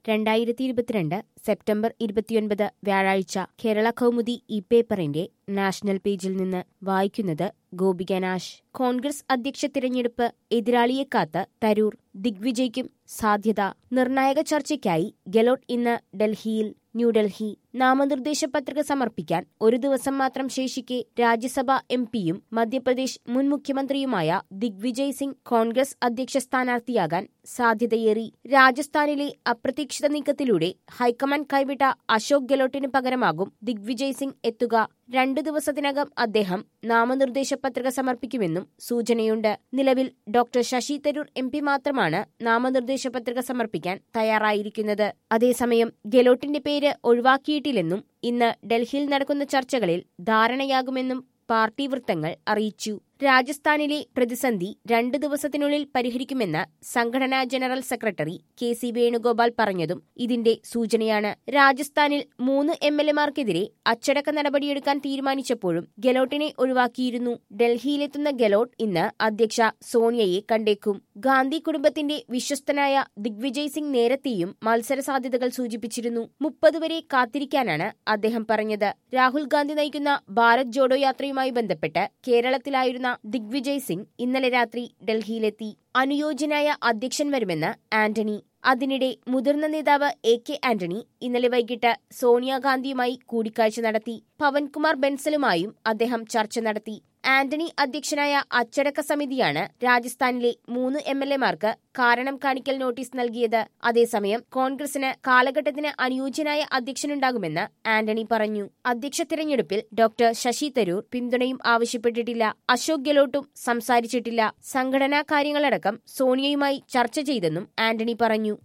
രണ്ടായിരത്തി ഇരുപത്തിരണ്ട് സെപ്റ്റംബർ ഇരുപത്തിയൊൻപത് വ്യാഴാഴ്ച കേരള കൗമുദി ഈ പേപ്പറിന്റെ നാഷണൽ പേജിൽ നിന്ന് വായിക്കുന്നത് ഗോപിക നാഷ് കോൺഗ്രസ് അധ്യക്ഷ തിരഞ്ഞെടുപ്പ് എതിരാളിയെ കാത്ത് തരൂർ ദിഗ്വിജയ്ക്കും സാധ്യത നിർണായക ചർച്ചയ്ക്കായി ഗെലോട്ട് ഇന്ന് ഡൽഹിയിൽ ന്യൂഡൽഹി നാമനിർദ്ദേശ പത്രിക സമർപ്പിക്കാൻ ഒരു ദിവസം മാത്രം ശേഷിക്കെ രാജ്യസഭാ എം പിയും മധ്യപ്രദേശ് മുൻ മുഖ്യമന്ത്രിയുമായ ദിഗ്വിജയ് സിംഗ് കോൺഗ്രസ് അധ്യക്ഷ സ്ഥാനാർത്ഥിയാകാൻ സാധ്യതയേറി രാജസ്ഥാനിലെ അപ്രതീക്ഷിത നീക്കത്തിലൂടെ ഹൈക്കമാൻഡ് കൈവിട്ട അശോക് ഗെലോട്ടിന് പകരമാകും ദിഗ്വിജയ് സിംഗ് എത്തുക രണ്ടു ദിവസത്തിനകം അദ്ദേഹം നാമനിർദ്ദേശ പത്രിക സമർപ്പിക്കുമെന്നും സൂചനയുണ്ട് നിലവിൽ doctor Shashi Tharoor M P മാത്രമാണ് നാമനിർദ്ദേശ പത്രിക സമർപ്പിക്കാൻ തയ്യാറായിരിക്കുന്നത് അതേസമയം ഗെലോട്ടിന്റെ പേര് ഒഴിവാക്കിയിട്ടില്ലെന്നും ഇന്ന് ഡൽഹിയിൽ നടക്കുന്ന ചർച്ചകളിൽ ധാരണയാകുമെന്നും പാർട്ടി വൃത്തങ്ങൾ അറിയിച്ചു രാജസ്ഥാനിലെ പ്രതിസന്ധി രണ്ടു ദിവസത്തിനുള്ളിൽ പരിഹരിക്കുമെന്ന് സംഘടനാ general secretary K C Venugopal പറഞ്ഞതും ഇതിന്റെ സൂചനയാണ് രാജസ്ഥാനിൽ മൂന്ന് എം എൽ എമാർക്കെതിരെ അച്ചടക്ക നടപടിയെടുക്കാൻ തീരുമാനിച്ചപ്പോഴും ഗെലോട്ടിനെ ഒഴിവാക്കിയിരുന്നു ഡൽഹിയിലെത്തുന്ന ഗെലോട്ട് ഇന്ന് അധ്യക്ഷ സോണിയയെ കണ്ടേക്കും ഗാന്ധി കുടുംബത്തിന്റെ വിശ്വസ്തനായ ദിഗ്വിജയ് സിംഗ് നേരത്തെയും മത്സര സാധ്യതകൾ സൂചിപ്പിച്ചിരുന്നു മുപ്പത് വരെ കാത്തിരിക്കാനാണ് അദ്ദേഹം പറഞ്ഞത് രാഹുൽ ഗാന്ധി നയിക്കുന്ന ഭാരത് ജോഡോ യാത്രയുമായി ബന്ധപ്പെട്ട് കേരളത്തിലായിരുന്ന ദിഗ്വിജയ് സിംഗ് ഇന്നലെ രാത്രി ഡൽഹിയിലെത്തി അനുയോജ്യനായ അധ്യക്ഷൻ വരുമെന്ന് ആന്റണി അതിനിടെ മുതിർന്ന നേതാവ് എ കെ ആന്റണി ഇന്നലെ വൈകിട്ട് സോണിയാഗാന്ധിയുമായി കൂടിക്കാഴ്ച നടത്തി പവൻകുമാർ ബെൻസലുമായും അദ്ദേഹം ചർച്ച നടത്തി ആന്റണി അധ്യക്ഷനായ അച്ചടക്ക സമിതിയാണ് രാജസ്ഥാനിലെ മൂന്ന് എം എൽ എമാർക്ക് കാരണം കാണിക്കൽ നോട്ടീസ് നൽകിയത് അതേസമയം കോൺഗ്രസിന് കാലഘട്ടത്തിന് അനുയോജ്യനായ അധ്യക്ഷനുണ്ടാകുമെന്ന് ആന്റണി പറഞ്ഞു അധ്യക്ഷ തിരഞ്ഞെടുപ്പിൽ ഡോക്ടർ ശശി തരൂർ പിന്തുണയും ആവശ്യപ്പെട്ടിട്ടില്ല അശോക് ഗെലോട്ടും സംസാരിച്ചിട്ടില്ല സംഘടനാ കാര്യങ്ങളടക്കം സോണിയയുമായി ചർച്ച ചെയ്തെന്നും ആന്റണി പറഞ്ഞു